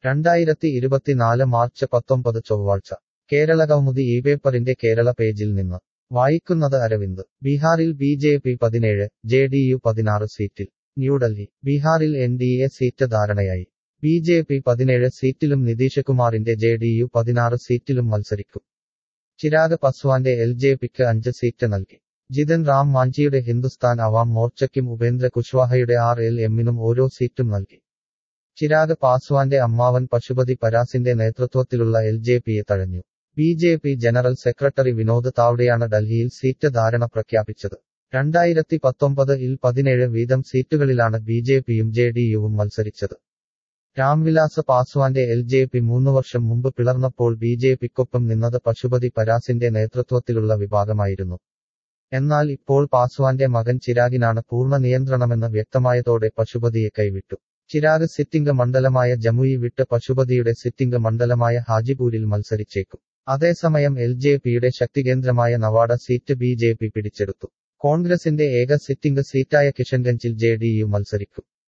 രണ്ടായിരത്തി ഇരുപത്തിനാല് മാർച്ച് പത്തൊമ്പത് ചൊവ്വാഴ്ച കേരള കൗമുദി ഈ പേപ്പറിന്റെ കേരള പേജിൽ നിന്ന് വായിക്കുന്നത് അരവിന്ദ് ബീഹാറിൽ ബി ജെ പി പതിനേഴ് ജെ ഡി യു പതിനാറ് സീറ്റിൽ ന്യൂഡൽഹി ബീഹാറിൽ എൻ ഡി എ സീറ്റ് ധാരണയായി ബി ജെ പി പതിനേഴ് സീറ്റിലും നിതീഷ് കുമാറിന്റെ ജെ ഡി യു പതിനാറ് സീറ്റിലും മത്സരിക്കും ചിരാഗ് പസ്വാന്റെ എൽ ജെ പിക്ക് അഞ്ച് സീറ്റ് നൽകി ജിതൻ റാം മാഞ്ചിയുടെ ഹിന്ദുസ്ഥാൻ അവാം മോർച്ചയ്ക്കും ഉപേന്ദ്ര കുശ്വാഹയുടെ ആർ എൽ എമ്മിനും ഓരോ സീറ്റും നൽകി ചിരാഗ് പാസ്വാന്റെ അമ്മാവൻ പശുപതി പരാസിന്റെ നേതൃത്വത്തിലുള്ള എൽ ജെ പിയെ തഴഞ്ഞു B J P general secretary Vinod താവ്ഡെയാണ് ഡൽഹിയിൽ സീറ്റ് ധാരണ പ്രഖ്യാപിച്ചത് രണ്ടായിരത്തി പത്തൊമ്പത് ഇൽ പതിനേഴ് വീതം സീറ്റുകളിലാണ് ബി ജെ പിയും ജെ ഡി യുവും മത്സരിച്ചത് രാംവിലാസ് പാസ്വാന്റെ എൽ ജെ പി മൂന്നു വർഷം മുമ്പ് പിളർന്നപ്പോൾ ബി ജെ പിക്കൊപ്പം നിന്നത് പശുപതി പരാസിന്റെ നേതൃത്വത്തിലുള്ള വിഭാഗമായിരുന്നു എന്നാൽ ഇപ്പോൾ പാസ്വാന്റെ മകൻ ചിരാഗിനാണ് പൂർണ്ണ നിയന്ത്രണമെന്ന് വ്യക്തമായതോടെ പശുപതിയെ കൈവിട്ടു ചിരാഗ് സിറ്റിംഗ് മണ്ഡലമായ ജമുയി വിട്ട് പശുപതിയുടെ സിറ്റിംഗ് മണ്ഡലമായ ഹാജിപൂരിൽ മത്സരിച്ചേക്കും അതേസമയം എൽ ജെ പിയുടെ ശക്തികേന്ദ്രമായ Nawada seat B J P പിടിച്ചെടുത്തു കോൺഗ്രസിന്റെ ഏക സിറ്റിംഗ് സീറ്റായ കിഷൻഗഞ്ചിൽ ജെ ഡി യു മത്സരിക്കും